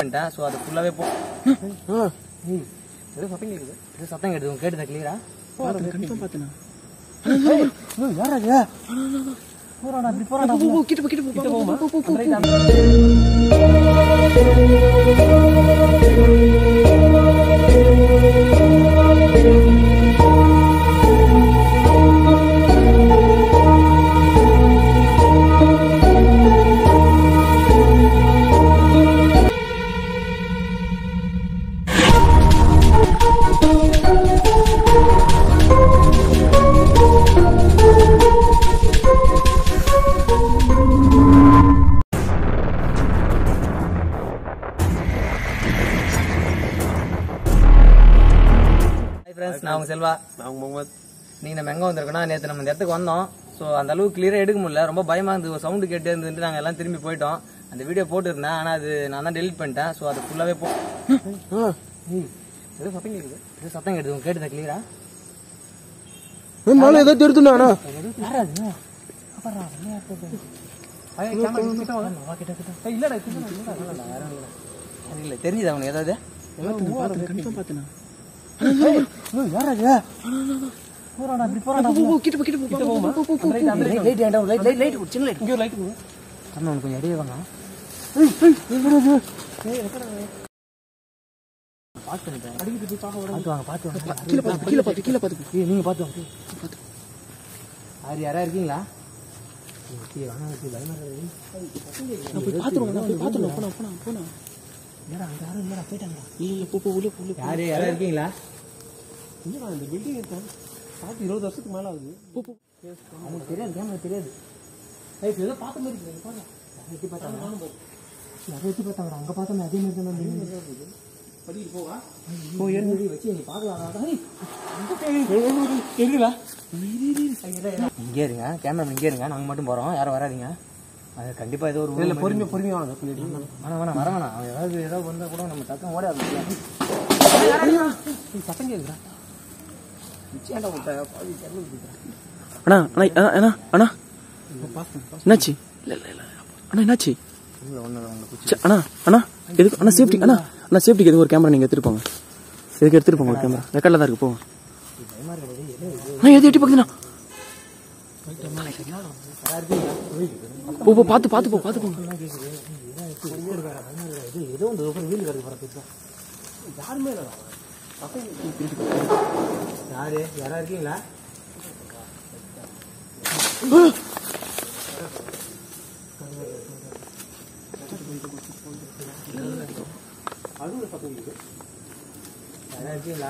பண்ணிட்டேன் ஸோ அது ஃபுல்லாகவே போ ஆ ஏய், ஏதோ சத்தம் கேட்குது ஏதோ சத்தம் கேட்குது உங்களுக்கு கேட்டுதா கிளியரா கண்டிப்பா பார்த்தேனா யாரா இது போறாடா இப்படி போறாடா போ, போ, கிட்ட போ, கிட்ட போ, போ, போ, போ, போ, போ. Right, அந்த- Hi friends, நான் உங்க செல்வா நான் முகமது நீங்க நம்ம எங்க வந்திருக்கோம்னா நேத்து நம்ம இந்த இடத்துக்கு வந்தோம் ஸோ அந்த அளவுக்கு கிளியரா எடுக்க முடியல ரொம்ப பயமா இருந்தது சவுண்டு கேட்டே இருந்துட்டு நாங்க எல்லாம் திரும்பி போயிட்டோம் அந்த வீடியோ போட்டுருந்தேன் ஆனா அது நான் தான் டெலிட் பண்ணிட்டேன் ஸோ அது ஃபுல்லாவே போ ஆ ஏய், ஏதோ சத்தம் கேக்குது ஏதோ சத்தம் கேக்குது உங்களுக்கு கேட்டுதா கிளியரா மேல ஏதோ தெரிதுண்ணா யாரா அது அப்புறம் விளையாட்டு ஐயா, camera கிட்ட வா. வா, கிட்ட, கிட்ட. ஏய், இல்லடா, கிட்ட வா, இல்லடா, இல்லடா, யாரும் இல்லடா. அது இல்ல, தெரிஞ்சுதா உனக்கு ஏதாவது கண்டிப்பா பார்த்தேனா ஏய், யாரா இது? போறாடா, இப்படி போறாடா. போ, போ, கிட்ட போ, கிட்ட போ, போ, போ, போ, போ, போ. லைட், லைட், லைட் ஏன்டா, லைட், லைட், லைட், ஒரு சின்ன லைட். அண்ணா, உனக்கு கொஞ்சம் இடையே வாங்க. பார்த்து வந்துட்டேன். பார்த்து வாங்க, பார்த்து வாங்க. கீழே பார்த்து கீழே பார்த்து கீழே பார்த்து ஏய், நீங்க பார்த்து வாங்க. யாரு யாரா இருக்கீங்களா ஏய், கீழே வாங்க, கீழே பயமா இருக்குது. நான் போய் பார்த்துருவோம் நான் போய் பார்த்துருவோம் போனா போனா போனா என்னடா, அங்க யாரும் இல்லடா, போயிட்டாங்களா? இல்ல இல்ல போ போ உள்ள போ, உள்ள போ. யாரு யாரா இருக்கீங்களா என்னடா இந்த பில்டிங் இருக்கா பார்த்து இருபது வருஷத்துக்கு மேல ஆகுது போ போ அவங்களுக்கு தெரியாது கேமரா தெரியாது ஏய், இப்ப ஏதோ பார்த்த மாதிரி இருக்கு பாருங்க யாரை எட்டி பார்த்தாங்க யாரை எட்டி பார்த்தாங்க அங்க பார்த்தோமே அதே மாதிரி தான் வந்து படிக்கு போவா போ ஏறி வச்சு நீ பார்க்கலாம் இருக்குதா இங்கே இருங்க கேமரா இங்கே இருங்க நாங்க மட்டும் போறோம் யாரும் வராதீங்க அது கண்டிப்பா ஏதோ ஒரு இல்ல பொறுமையா பொறுமையா வாங்க பின்னாடி வேணாம் வேணாம் வர வேணாம் அவன் ஏதாவது ஏதாவது வந்தா கூட நம்ம டக்கம் ஓட சத்தம் கேட்குறா நிச்சயம்டா விட்ட பாதி தெருவில் இருக்கிறேன் அண்ணா அண்ணா அண்ணா அண்ணா என்னாச்சு இல்ல இல்ல இல்ல அண்ணா என்னாச்சு இல்லை ஒன்று உங்களுக்கு ச்சே, அண்ணா அண்ணா எதுக்கு அண்ணா சேஃப்டி அண்ணா அண்ணா சேஃப்டிக்கு எதுவும் ஒரு கேமரா நீங்க எடுத்துட்டு போங்க எதுக்கு எடுத்துட்டு போங்க ஒரு கேமரா ரெக்கார்ட்ல தான் இருக்கு போங்க அண்ணா எது எட்டி பாக்குதுண்ணா போ போ பார்த்து பார்த்து போ பார்த்து போங்க ஏதோ இந்த ஒரு வீடு கிடக்கு போகிற பேசுவோம் யாருமே இல்லை யாரு யாரா இருக்கீங்களா யாரா இருக்கீங்களா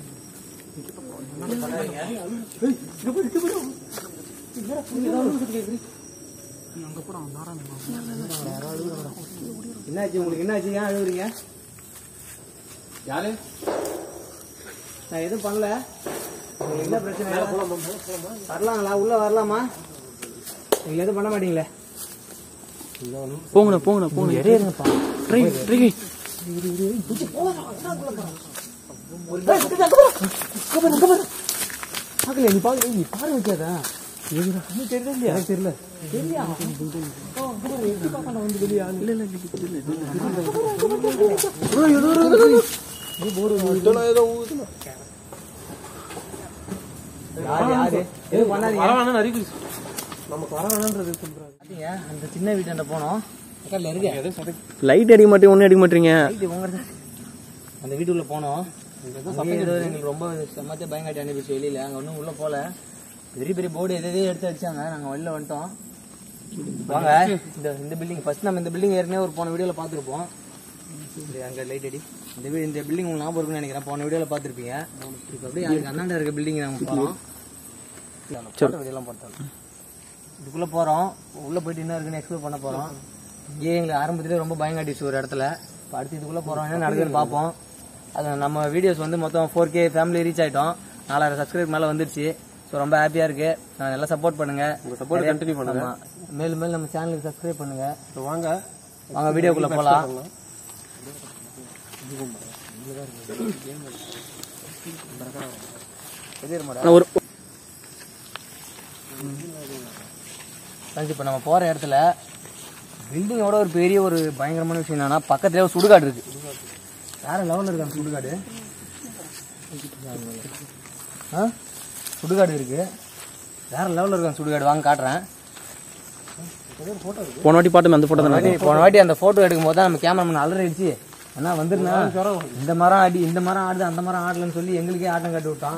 என்னாச்சு உங்களுக்கு என்னாச்சு ஏன் அழுகுறீங்க யாரு நான் எதுவும் பண்ணல உங்களுக்கு என்ன பிரச்சனை வரலாங்களா உள்ள வரலாமா நீங்க எதுவும் பண்ண மாட்டீங்களே போங்கண்ணா போங்கண்ணா போங்க இடையிருங்கப்பா ட்ரை ட்ரை பாக்கல நீ பாக்கல நீ பாரு வைக்காதா தெரியல இல்லையா எனக்கு தெரியல தெரியல யாரு யாரு எதுவும் பண்ணாதீங்க நமக்கு வர வேணான்றது சொல்றாங்க பாத்தீங்க அந்த சின்ன வீட்டாண்ட போனோம் பக்கத்துல இருக்கு லைட் அடிக்க மாட்டேன் ஒன்னும் அடிக்க மாட்டீங்க வீட்டு உங்க அந்த வீட்டுக்குள்ள போனோம் அங்கேயே ஏதோ எங்களுக்கு ரொம்ப செம்மத்தே பயங்காட்டி அனுப்பிச்சு வெளியில அங்க ஒன்றும் உள்ள போல பெரிய பெரிய போர்டு எதை எதையோ எடுத்து அடிச்சாங்க நாங்க வெளில வந்துட்டோம் வாங்க இந்த இந்த பில்டிங் ஃபர்ஸ்ட் நம்ம இந்த பில்டிங் ஏற்கனவே ஒரு போன வீடியோல பார்த்துருப்போம் இது அங்க லைட் அடி இந்த வீ- இந்த பில்டிங் உங்களுக்கு ஞாபகம் இருக்குன்னு நினைக்கிறேன் போன வீடியோல பார்த்துருப்பீங்க இப்போ அப்படியே அதுக்கு அண்ணாண்ட இருக்க பில்டிங் நம்ம போறோம் ஃபோட்டோ வீடியோலாம் போட்டோம் இதுக்குள்ள போறோம் உள்ள போயிட்டு என்ன இருக்குன்னு எக்ஸ்ப்ளோர் பண்ண போறோம் இங்கே எங்களுக்கு ஆரம்பத்திலே ரொம்ப பயங்காட்டிச்சு ஒரு இடத்துல இப்போ அடுத்து இதுக்குள்ள போறோம் என்ன நடக்குதுன்னு பார்ப்போம் அது நம்ம வீடியோஸ் வந்து மொத்தம் ஃபோர் கே ஃபேமிலி ரீச் ஆயிட்டோம் நாலாயிரம் சப்ஸ்கிரைப் மேல வந்துருச்சு ஸோ ரொம்ப ஹாப்பியா இருக்கு நான் நல்லா சப்போர்ட் பண்ணுங்க உங்க சப்போர்ட் கண்டினியூ பண்ணுங்க மேலும் மேலும் நம்ம சேனலுக்கு சப்ஸ்கிரைப் பண்ணுங்க வாங்க வாங்க வீடியோக்குள்ள போலாம் நான் ஒரு ஃப்ரெண்ட்ஸ் இப்போ நம்ம போகிற இடத்துல பில்டிங்கோட ஒரு பெரிய ஒரு பயங்கரமான விஷயம் என்னன்னா பக்கத்துலேயே ஒரு சுடுகாடு இருக்கு வேற லெவலில் இருக்கு அந்த சுடுகாடு ஆ சுடுகாடு இருக்கு வேற லெவலில் இருக்கு அந்த சுடுகாடு வாங்க காட்டுறேன் போன வாட்டி பாட்டுமே அந்த ஃபோட்டோ தானே வாட்டி போன வாட்டி அந்த போட்டோ எடுக்கும் போது தான் நம்ம கேமராமேன் அலறிடுச்சு அண்ணா வந்துருந்தா இந்த மரம் ஆடி இந்த மரம் ஆடுது அந்த மரம் ஆடலன்னு சொல்லி எங்களுக்கே ஆட்டம் கட்டி விட்டான்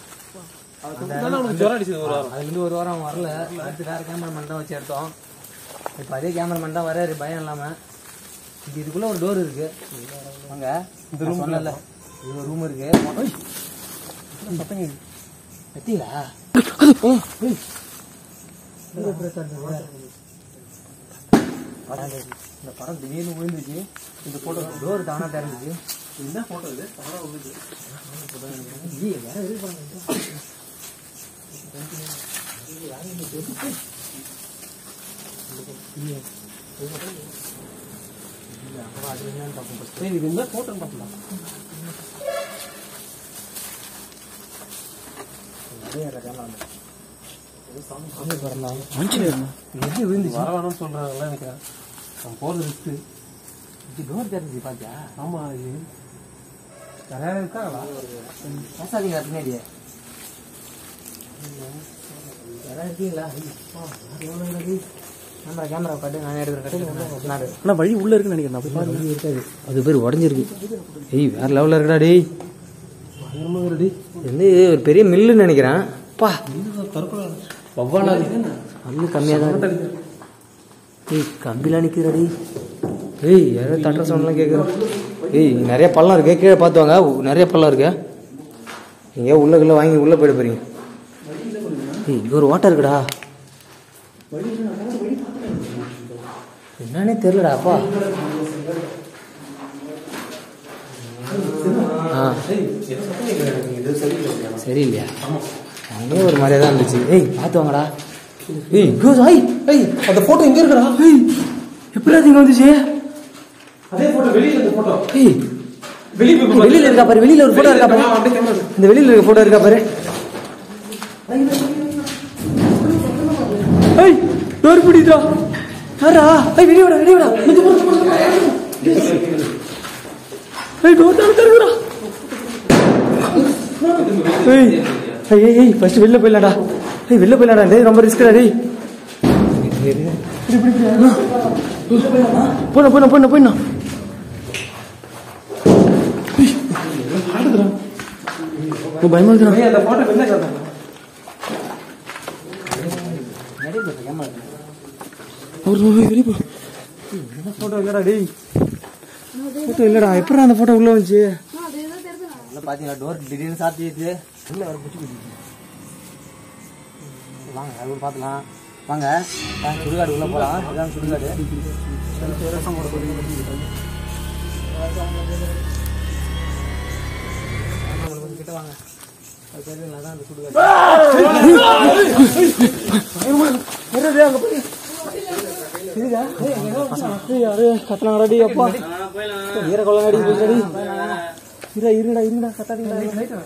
அதுலேருந்து ஒரு வாரம் அவன் வரல அடுத்து வேற கேமராமேன் தான் வச்சு எடுத்தோம் இப்போ அதே கேமராமேன் தான் வராரு பயம் இல்லாம இது இதுக்குள்ள ஒரு டோர் இருக்கு அங்க இந்த ரூம் சொன்னல இது ஒரு ரூம் இருக்கு எத்தீங்களா இந்த படம் திடீர்னு விழுந்துச்சு இந்த போட்டோ டோர் தானா திறந்துச்சு இந்த போட்டோ இது தானா விழுந்துச்சு வேற எது பண்ணுங்க இது இந்த போட்டோ பார்க்கலாம் எப்படி விழுந்துச்சு வரவேணும்னு சொல்றாங்கல்ல எனக்கு நான் போறது ரிஸ்க்கு இது டோர் திறந்துச்சு பாத்தியா ஆமா இது யாராவது இருக்காங்களா பேசாதீங்க பின்னாடி யாராவது இருக்கீங்களா கேமரா கேமரா கட்டு நான் எடுக்கிற கட்டு நான் ஆனால் வழி உள்ளே இருக்குன்னு நினைக்கிறேன் நான் போய் பாருங்க இருக்காது அது பேர் உடஞ்சிருக்கு ஏய் வேற லெவலில் இருக்கடா டேய் ரெடி இது வந்து ஒரு பெரிய மில்லுன்னு நினைக்கிறேன் பா தற்கொலை வவ்வாலா அல்லு கம்மியாக தான் இருக்கு ஏய் கம்பிலாம் நிற்கிறடி ஏய் யாரோ தட்டுற சவுண்ட்லாம் கேட்குறோம் ஏய் இங்க நிறைய பள்ளம் இருக்கு கீழே பார்த்து வாங்க உ- நிறைய பள்ளம் இருக்கு எங்கேயோ உள்ள குள்ள வாங்கி உள்ள போயிட போறீங்க ஏய் இங்க ஒரு ஓட்டம் இருக்குடா என்னன்னே தெரியலடா அப்பா ஆ சரியில்லையா அங்கேயே ஒரு மாதிரியா தான் இருந்துச்சு ஏய் பார்த்து வாங்கடா ஏய் கோ ஐய் ஏய் அந்த போட்டோ எங்க இருக்குடா ஏய் எப்படி அது இங்க வந்துச்சு அதே போட்டோ வெளியில இந்த போட்டோ ஏய் வெளியே போய் வெளியில இருக்கா பாரு வெளியில ஒரு போட்டோ இருக்கா பாரு அப்படியே கேமரா இந்த வெளியில இருக்க போட்டோ இருக்கா பாரு ஏய் டோர் பிடிடா யாரா ஏய் வெளிய வாடா வெளிய வாடா இது போடு போடு ஏய் டோர் தான் தரங்கடா ஏய் ஏய் ஏய் ஏய் ஃபர்ஸ்ட் வெளில போயிடலாம்டா ஏய் வெளில போயிடலாம்டா டேய் ரொம்ப ரிஸ்க்டா டேய் போன போன போன போயிடணும் பயமா இருக்குடா ஏய், அந்த போட்டோ வெளில காட்டுங்க அவர் வெளியே போ போட்டோ இல்லடா டேய் போட்டோ இல்லடா எப்படா அந்த போட்டோ உள்ள வந்துச்சு உள்ள பாத்தீங்களா டோர் திடீர்னு சாத்திட்டு உள்ள வர புடிச்சு குடிச்சு வாங்க அது ஒரு பார்த்துலாம் வாங்க வாங்க, சுடுகாடு உள்ள போலாம் இதான் சுடுகாடு வாங்க, கொஞ்சம் கிட்ட வாங்க அது தெரியுங்களா அதான் அந்த சுடுகாடு என்னது அங்க போய் இதுடா ஏய் அங்க ஏதோ ஏய் யாரு கத்துறாங்கடா டேய் அப்பா ஈர கொள்ளங்கடி போச்சுடி இருடா இருடா இருடா கத்தாதீங்கடா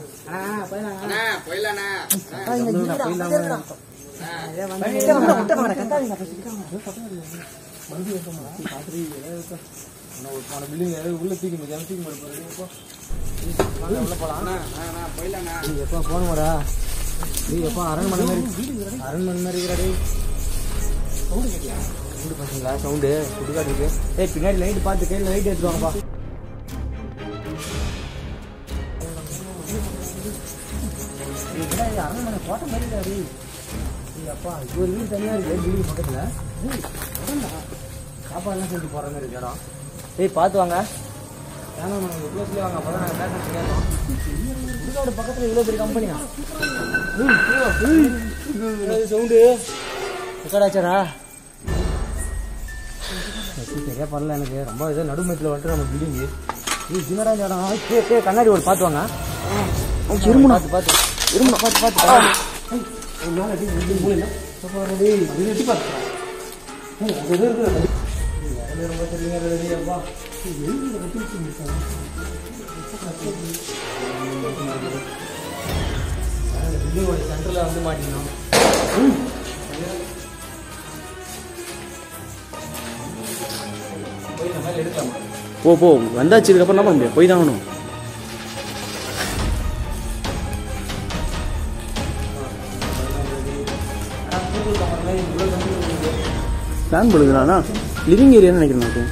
உள்ள தூக்கி முடியாது தூக்கி முடியாது உள்ள போலாம் எப்பா போகணுமாடா டேய் எப்பா அரண்மனை மாதிரி அரண்மனை மாதிரி இருக்கிறா டேய் சவுண்டு பசங்களா சவுண்டு சுடுகாடு இருக்கு ஏய் பின்னாடி லைட் பார்த்து கையில் லைட் எடுத்துவாங்கப்பா அரண்மனை கோட்டை மாதிரி இல்ல டேய் ஏய் அப்பா இது ஒரு வீடு தனியா இருக்கு பில்டிங் பக்கத்துல ஏய், அதான்டா. சாப்பாடுலாம் செஞ்சு போற மாதிரி இருக்கு இடம் ஏய் பார்த்து வாங்க ஏன்னா நம்ம க்ளோஸ்லேயே வாங்க அப்பதான் நாங்கள் பேச கேட்கலாம் சுடுகாடு பக்கத்துல இவ்வளோ பெரிய கம்பெனியா சவுண்டு ரெக்கார்டாச்சாரா சரியா பண்ணல எனக்கு ரொம்ப இது நடுமத்தில் வந்துட்டு நம்ம பில்டிங் ஏய் ஜினரா இந்த இடம் ஏய், ஏய், ஏய், கண்ணாடி ஒரு பார்த்து வாங்க இருமுடா பார்த்து பார்த்து இருமுடா பார்த்து பார்த்து சென்டரில் வந்து மாட்டிக்கணும் போ போ வந்தாச்சு இதுக்கப்புறம் என்ன பண்ண முடியும் போய் தான் ஆகணும் பிளான் பண்ணுதுண்ணா லிவிங் ஏரியான்னு நினைக்கிறேன் எனக்கு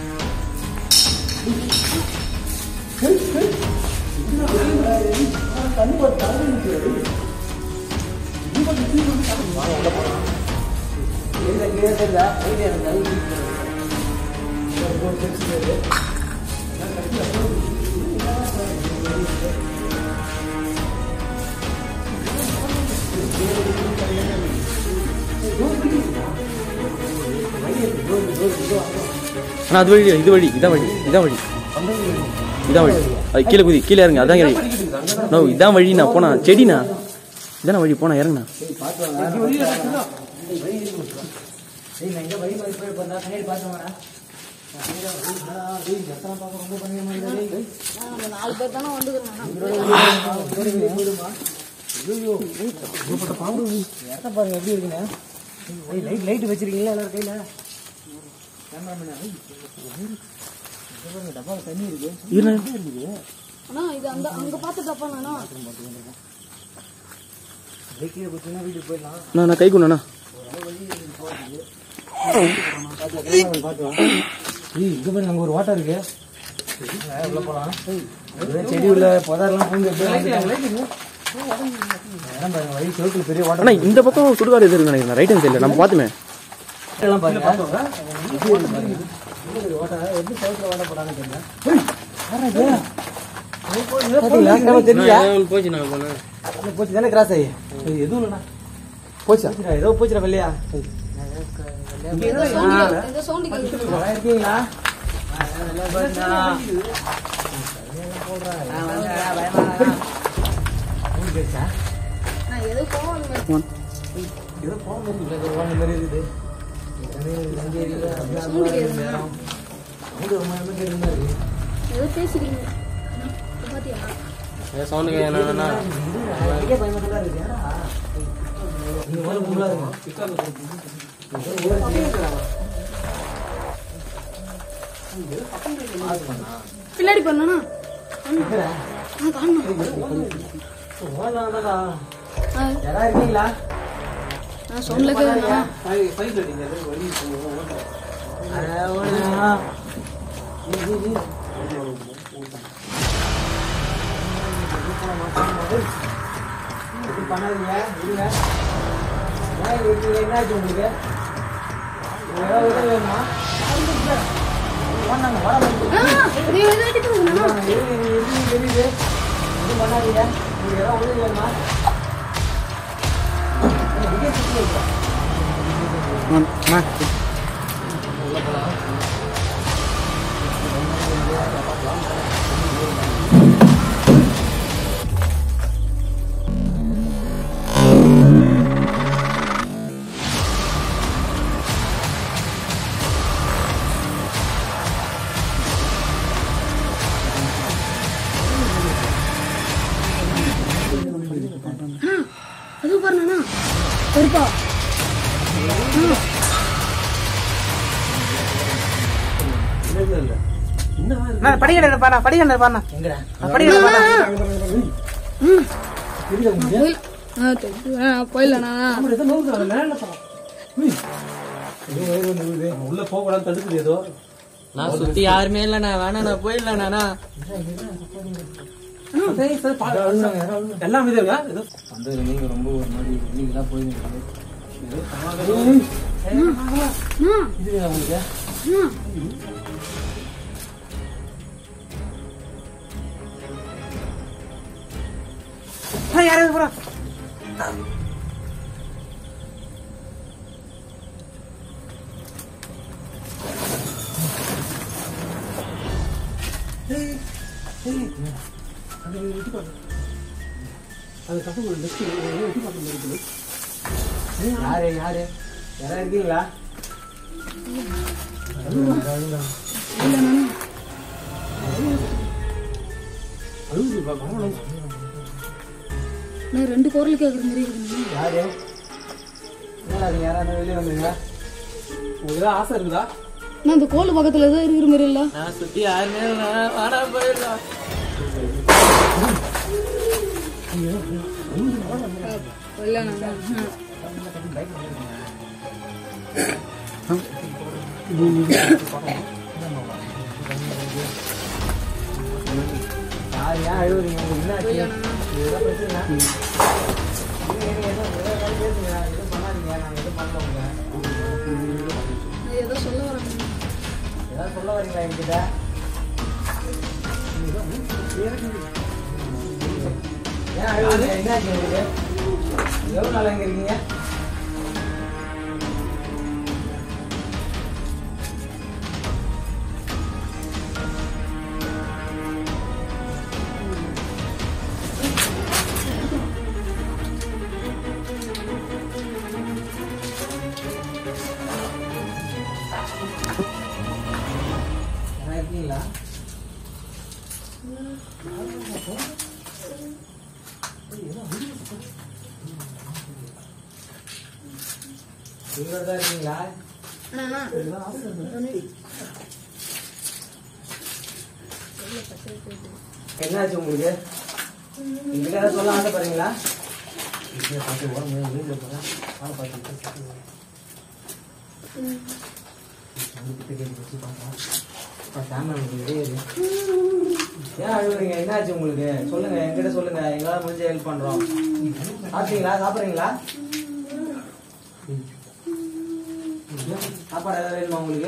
அண்ணா அது வழி இல்ல, இது வழி இதான் வழி இதான் வழி இதான் வழி அது கீழே குதி கீழே இறங்க அதான் வழி நோ இதான் வழி நான் போனா செடிண்ணா இதான வழி போனா இறங்குண்ணா ஏய் நான் எங்க வழி மாதிரி போய் பார்த்தா கண்ணாடி பார்த்து வரேன் நம்ம நாலு பேர் தானே வந்துக்கிறோம் இடத்த பாருங்க எப்படி இருக்குண்ணே ஏய் லைட் லைட் வச்சிருக்கீங்களா எல்லாரும் கையில கேமராமேன் டப்பா தண்ணி இருக்கு இருண்ணா அண்ணா இது அந்த அங்க பார்த்து தப்பாண்ணா அப்படியே கீழே குத்தினா வீட்டுக்கு போயிடலாம் நான் நான் கை கொண்டண்ணா பார்த்து வா ஏய் இங்க பாருங்க அங்க ஒரு வாட்டர் இருக்கு ஏய், உள்ள போலாம் ஏய், செடி உள்ள புதர்லாம் பூந்து அப்படியே வந்துட்டாங்க. இடம் பாருங்க வழி செவத்துல பெரிய வாட்டர் அண்ணா இந்த பக்கம் சுடுகாடு எது இருக்கு நினைக்கிறேன் ரைட் ஹேண்ட் சைடில் நம்ம பார்த்துமே எல்லாம் பாருங்க ஓட்ட எப்படி செவத்துல ஓட்ட போடான்னு தெரியல பாத்தீங்களா தெரியா போச்சு நான் போனேன் போச்சு தானே கிராஸ் ஆகி எதுவும் இல்லைண்ணா போச்சா ஏதோ போச்சுடா வெள்ளையா இந்த சவுண்ட் இந்த சவுண்ட் கேக்குது நல்லா இருக்கீங்களா நான் எது போவோம் அந்த மாதிரி ஏதோ போக முடியல ஒரு மாதிரி இருக்குது சவுண்ட் கேக்குது அவங்க ரொம்ப நேரமா கேட்டுருந்தா இருக்கு ஏதோ பேசிக்கிறீங்க அண்ணா, இது பாத்தியா சவுண்டுக்கு என்ன இதுக்கே பயமா தான் இருக்கு ஏடா நீங்க முதல்ல கும்பலா இருக்கும் பின்னாடி பண்ணனா ஆ காணும் ஓடலாம்டா ஆ யாரா இருக்கீங்களா நான் சவுண்ட்ல கேக்குதுண்ணா அட, ஓடுடா. இப்படி பண்ணாதீங்க, இருங்க. ஏன் இப்படி இருக்கீங்க? என்னாச்சு உங்களுக்கு? உங்களுக்கு ஏதாவது உதவி வேணுமா? ஓடுனாங்க, ஓட மாட்டீங்க. ஆ இது எது அடிக்குதுண்ணா இருங்க, இருங்க, இருங்க, தெரியுது. எதுவும் பண்ணாதீங்க. உங்களுக்கு ஏதாவது உதவி வேணுமா? ஏய், விக்கெட் சுத்தி இருக்கு. அது பாருண்ணா பெருப்பா படிக்கணும் பாண்ணா படிக்கணும் பாண்ணா எங்கடா? படிக்கணும் பாண்ணா போயில ஆ தெரியுது ஆ போயிலண்ணா உள்ள போக கூடாது தடுக்குது ஏதோ நான் சுத்தி யாருமே இல்ல நான் வேணா நான் போயிடலாம் நானா எல்லாம் இதுங்க ஏதோ வந்து நீங்க ரொம்ப ஒரு மாதிரி நீங்களா போயிருந்தீங்க அண்ணா இதுங்க உங்களுக்கு அண்ணா யாராவது போறா யாரு யாரு யாரா இருக்கீங்களா நான் ரெண்டு குரல் கேட்குற மாதிரி இருக்குண்ணா யாரு என்னடா நீங்க யாராவது வெளியே வந்துங்க உங்களுக்கு ஏதாவது ஆசை இருக்குதா நான் இந்த கோல் பக்கத்துல தான் இருக்கிற மாதிரி இல்ல நான் சுத்தி யாருமே இல்லை வாடா போயிடலாம் போயிடலாண்ணா யார் ஏன் அழுவுறீங்க உங்களுக்கு என்ன ஆச்சு போயிடலாண்ணா இதுதான் பிரச்சனை நீங்க நீங்க ஏதோ ஏதோ வேலை பேசுங்க எதுவும் பண்ணாதீங்க நாங்கள் எதுவும் பண்ணல உங்க நான் ஏதோ சொல்ல வரேன் ஏதாவது சொல்ல வரீங்களா என்கிட்ட ஏன் அழுவுறீங்க என்னாச்சு உங்களுக்கு எவ்வளோ நாள் எங்க இருக்கீங்க நல்லா இருக்கீங்களா உங்களோட தான் இருக்கீங்களா அண்ணா என்னாச்சு உங்களுக்கு நீங்க ஏதாவது சொல்ல ஆசைப்படுறீங்களா பார்த்து ஓரங்க வீட்டில் போகிறேன் ஆளை பார்த்து ஏன் அழுகுறீங்க என்னாச்சு உங்களுக்கு சொல்லுங்க என்கிட்ட சொல்லுங்க எங்களால முடிஞ்ச ஹெல்ப் பண்றோம் சாப்பிட்டீங்களா சாப்பிட்றீங்களா சாப்பாடு ஏதாவது வேணுமா உங்களுக்கு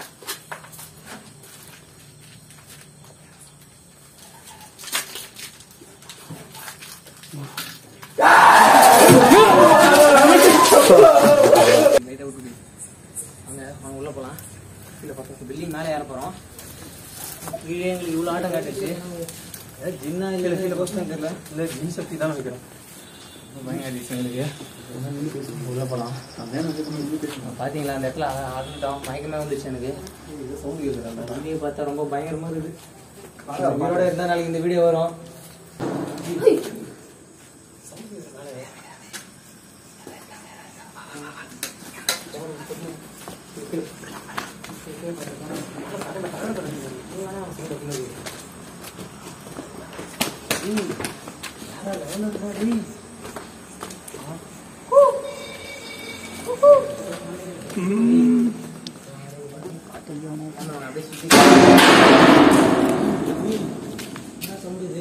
லைட்டாக விட்டு அங்கே அவங்க உள்ளே போகலாம் கீழே பக்கத்து பில்டிங் மேலே ஏற போகிறோம் கீழே எங்களுக்கு இவ்வளோ ஆட்டம் காட்டுச்சு ஏதாவது ஜின்னா இல்லை கீழே கொஸ்டின் தெரியல இல்லை ஜின் சக்தி தான் வைக்கிறோம் பயங்கர அதிர்ஷ்டம் எங்களுக்கு உள்ளே போகலாம் பார்த்தீங்களா அந்த இடத்துல ஆடிட்டோம் மயக்கமே வந்துச்சு எனக்கு சவுண்டு கேட்குது அந்த வண்டியை பார்த்தா ரொம்ப பயங்கரமாக இருக்குது உங்களோட இருந்தால் நாளைக்கு இந்த வீடியோ வரும் என்ன சொல்லுது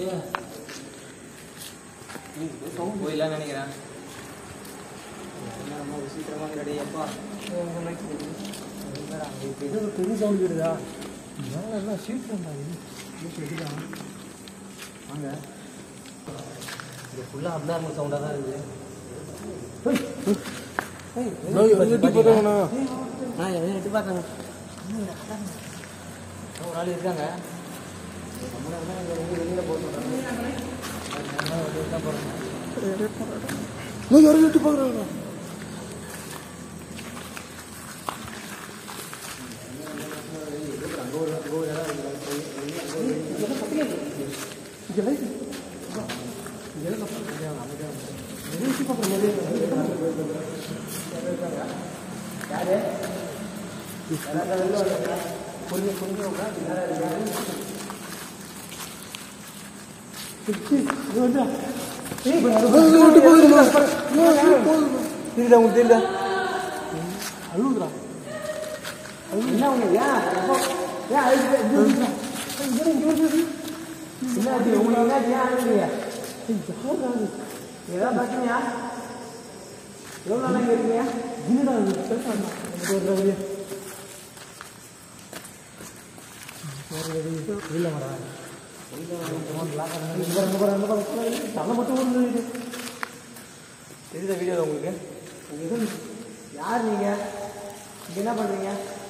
போயிடலாம் நினைக்கிறேன் என்ன ரொம்ப சீக்கிரமாக ரெடி அப்பா பெரிய சவுண்ட் கேடுதா எல்லாம் ஷீட் வாங்க இது ஃபுல்லாக அப்நார்மல் சவுண்டாக தான் இருக்குது நான் எதையும் எட்டு பார்த்தேங்க ஒரு ஆள் இருக்காங்க நம்மள என்ன இங்க வந்து வெளியில போக சொல்றாங்க அதனால வெளியில தான் போறாங்க தெரியுதா உங்களுக்கு தெரியுதா என்ன ஒண்ணு ஏன் எப்போ- ஏன் அழுது என்னாச்சு உங்களுக்கு என்னாச்சு ஏன் அழுகுறீங்க ஏதாவது பிரச்சனையா எவ்வளோ நாளாக இங்கே இருக்கீங்க தெரியுதா வீடியோ உங்களுக்கு யார் நீங்க இங்க என்ன பண்றீங்க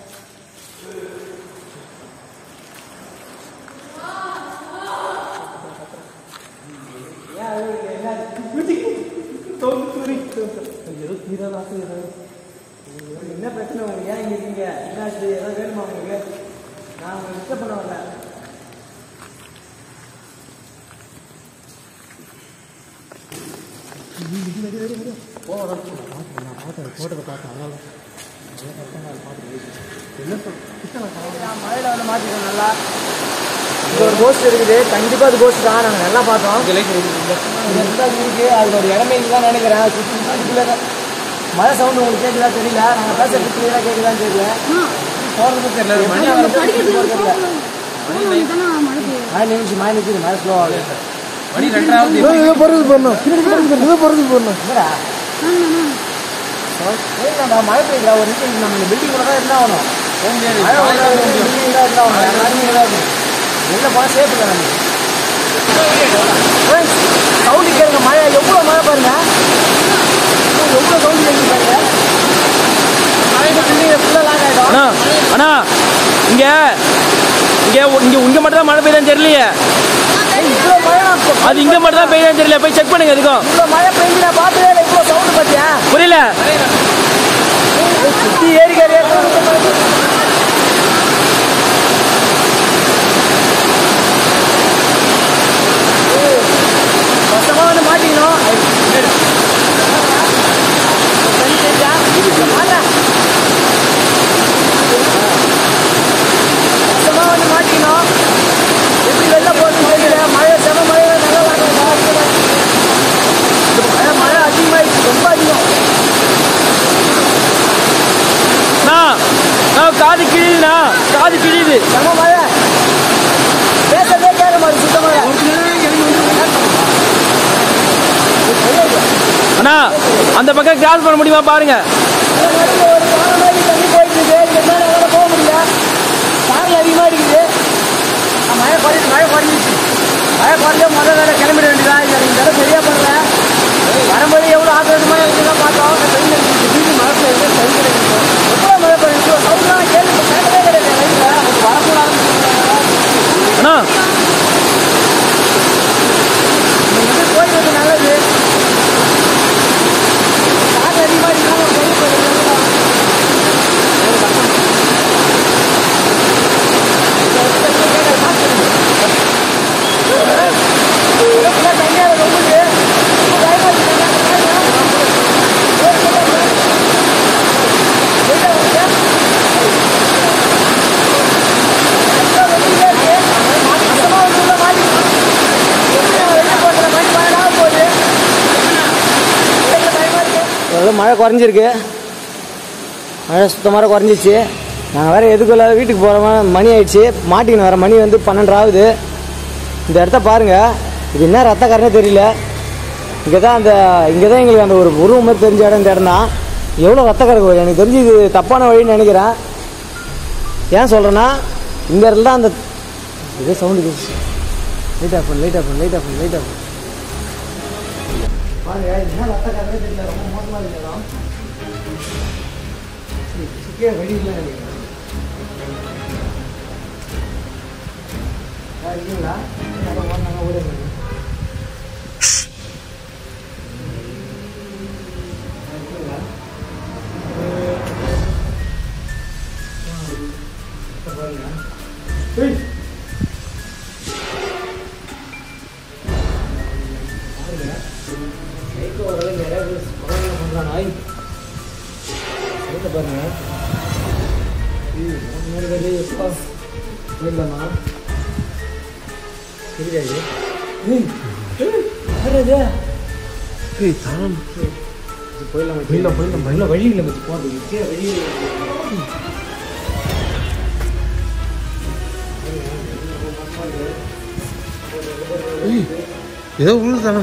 ஏன் அழுகுறீங்க? என்ன உங்களுக்கு என்ன பிரச்சனை உங்களுக்கு ஏன் இங்க இருக்கீங்க என்னாச்சு ஏதாவது வேணுமா உங்களுக்கு நான் உங்களுக்கு டிஸ்டர்ப் பண்ண வரல போட்டதை பார்த்தேன் அதனால மழையில வந்து மாட்டிக்கணும் நல்லா இங்க ஒரு கோஸ்ட் இருக்குது கண்டிப்பா அது கோஸ்ட் தான் நாங்க நல்லா பார்த்தோம் இது எந்த இருக்கு அதுல ஒரு இடமே இல்லைதான் நினைக்கிறேன் சுத்தி அதுக்குள்ள தான். மழை சவுண்ட் உங்களுக்கு கேட்குதா தெரியல நாங்க பேசுறது கிளியரா கேட்குதான்னு தெரியல போறது தெரியல மணி படிக்கிறதுல ஒரு phone பண்ணு. phone பண்ணிட்டானா மழை பெய்யும். மழை நிமிஷம் மழை நிற்குது மழை ஸ்லோ ஆகுது மணி ரெண்டாவது இதை போறது போடணும் இதை போறது போடணும் என்னடா சரிடாடா, மழை பெய்யுதா ஒரு நிமிஷம் நம்ம இந்த பில்டிங் கூட தான் இருந்தா ஆகணும் போக முடியாது மழை வந்தா பில்டிங் தான் இருந்தா ஆகணும் எல்லாருமே இங்கே தான் இருக்கணும் வெளில போனால் சேஃப் இல்லை நமக்கு சவுண்டு கேளுங்க மழை எவ்வளோ மழை பாருங்க எவ்வளோ சவுண்டு கேளுங்க பாருங்க மழை பில்டிங் ஃபுல்லாக லாக் ஆகிடும் அண்ணா அண்ணா இங்க இங்க இங்க இங்க மட்டும் தான் மழை பெய்யுதான்னு தெரியலையே இவ்வளோ மழை நான் இப்போ- அது இங்க மட்டும் தான் பெய்யுதான்னு தெரியல போய் செக் பண்ணுங்க எதுக்கும் இவ்வளோ மழை பெஞ்சு நான் பார்த்ததே இல்லை இவ்வளோ சவுண்டு பார்த்தியா புரியல சுற்றி ஏறி கறி மொத்தமாக வந்து மாட்டிக்கணும் தண்ணி தெரிஞ்சா மாட்டேன் மொத்தமாக வந்து மாட்டிக்கணும் எப்படி வெளில போகிறது தெரியல மழை செம மழை நல்லா வாங்க மழை மழை அதிகமாகிடுச்சு ரொம்ப அதிகம் அண்ணா நான் காது கிழியுதுண்ணா காது கிழியுது செம மழை பேசவே கேட்க மாதிரி சுத்த மழை அண்ணா அந்த பக்கம் கிராஸ் பண்ண முடியுமா பாருங்க நடுவுல ஒரு பாறை மாதிரி தண்ணி போயிட்டு இருக்கு இங்க மேல என்னால போக முடியல காரில் அதிகமாக இருக்குது ஆ, மழை குறை மழை குறைஞ்சிச்சு மழை குறைஞ்ச முதல் வேலை கிளம்பிட வேண்டியதா இல்லை இந்த தடவை சரியா பண்ணல வரும்போது எவ்வளோ ஆக்கிரமமாக இருக்குதான் பார்த்தோம் வெயில் அடிச்சிச்சு திடீர்னு மழை பெய்யுது கை கிடைக்கும் எவ்வளோ மழை பெய்யுது சவுண்ட்லாம் கேள்வி கேட்கவே கிடையாது லைட்டில் வரக்கூடாதுன்னு அண்ணா நீங்கள் போயிடுறது நல்லது காற்று அதிகமாக இருந்தாலும் பெரிய போயிடுறது மழை குறைஞ்சிருக்கு மழை சுத்தமாக குறைஞ்சிச்சு நாங்கள் வேறு எதுக்குள்ள வீட்டுக்கு போகிறோமா மணி ஆயிடுச்சு மாட்டிக்கின்னு வர மணி வந்து பன்னெண்டு ஆகுது இந்த இடத்த பாருங்கள் இது என்ன ரத்தக்காரனே தெரியல இங்கே தான் அந்த இங்கே தான் எங்களுக்கு அந்த ஒரு உருவம் மாதிரி தெரிஞ்ச இடம் இந்த இடம் தான் எவ்வளோ ரத்தக்கரை கோயில் எனக்கு தெரிஞ்சு இது தப்பான வழின்னு நினைக்கிறேன் ஏன் சொல்கிறேன்னா இந்த இடத்துல தான் அந்த இதே சவுண்டு கேட்குச்சு light off light off light off light off பாருங்க இது என்ன ரத்தக்காரனே தெரியல ரொம்ப மோசமாக இருக்கு இடம் சரி, சிக்கே வழி இல்லை நினைக்கிறேன் யார் இருக்கீங்களா யாரோ வந்தாங்க ஓடி வந்தாங்க போயிடலாமா தெரியாது போயிடலாம் போயிடலாம் போயிடலாம் போயிடலாம் வழி இல்லை மச்சி போகிறது வழி இல்லை ஏதோ உள்ள தானே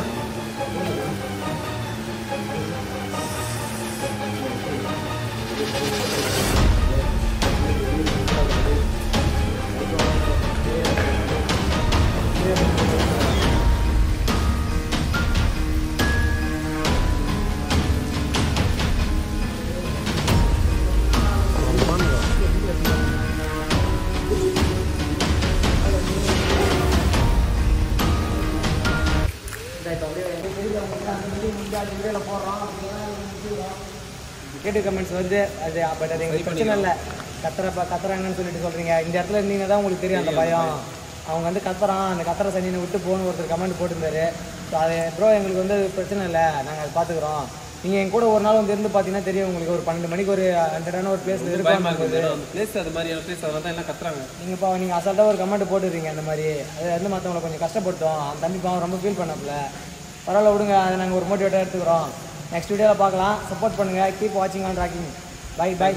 கேட்டு கமெண்ட்ஸ் வருது அது பட் அது எங்களுக்கு பிரச்சனை இல்லை கத்துறப்ப கத்துறாங்கன்னு சொல்லிட்டு சொல்றீங்க இந்த இடத்துல இருந்தீங்கன்னா தான் உங்களுக்கு தெரியும் அந்த பயம் அவங்க வந்து கத்துறான் அந்த கத்துற சனியை விட்டு போகணும் ஒருத்தர் கமெண்ட் போட்டிருந்தாரு ஸோ அது ப்ரோ எங்களுக்கு வந்து பிரச்சனை இல்லை நாங்கள் அதை பார்த்துக்குறோம் நீங்கள் என் கூட ஒரு நாள் வந்து இருந்து பார்த்தீங்கன்னா தெரியும் உங்களுக்கு ஒரு பன்னெண்டு மணிக்கு ஒரு ஹண்ட்ரடான ஒரு பிளேஸில் பயமா இருக்கும் இருக்குது அந்த பிளேஸ் அது மாதிரியான பிளேஸ் அதனால தான் எல்லாம் கத்துறாங்க நீங்கள் இப்போ நீங்கள் அசால்ட்டாக ஒரு கமெண்ட் போட்டுடுறீங்க அந்த மாதிரி அது வந்து மற்றவங்களை கொஞ்சம் கஷ்டப்படுத்தும் அந்த தம்பி பாவம் ரொம்ப ஃபீல் பண்ணப்பல பரவாயில்ல விடுங்க அதை நாங்கள் ஒரு மோட்டிவேட்டாக எடுத்துக்கிறோம் நெக்ஸ்ட் வீடியோவில் பார்க்கலாம் சப்போர்ட் பண்ணுங்கள் கீப் வாட்சிங் ஆன் ராக்கிங் பை பை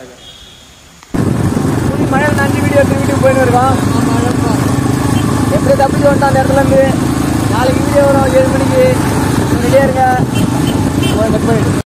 மழை நன்றி வீடியோ எடுத்து வீட்டுக்கு போயின்னு இருக்கோம் எப்படி தப்பிச்சு வந்துட்டான் அந்த இடத்துல இருந்து நாளைக்கு வீடியோ வரும் ஏழு மணிக்கு ரெடியாக இருங்க கட் பண்ணிட்டு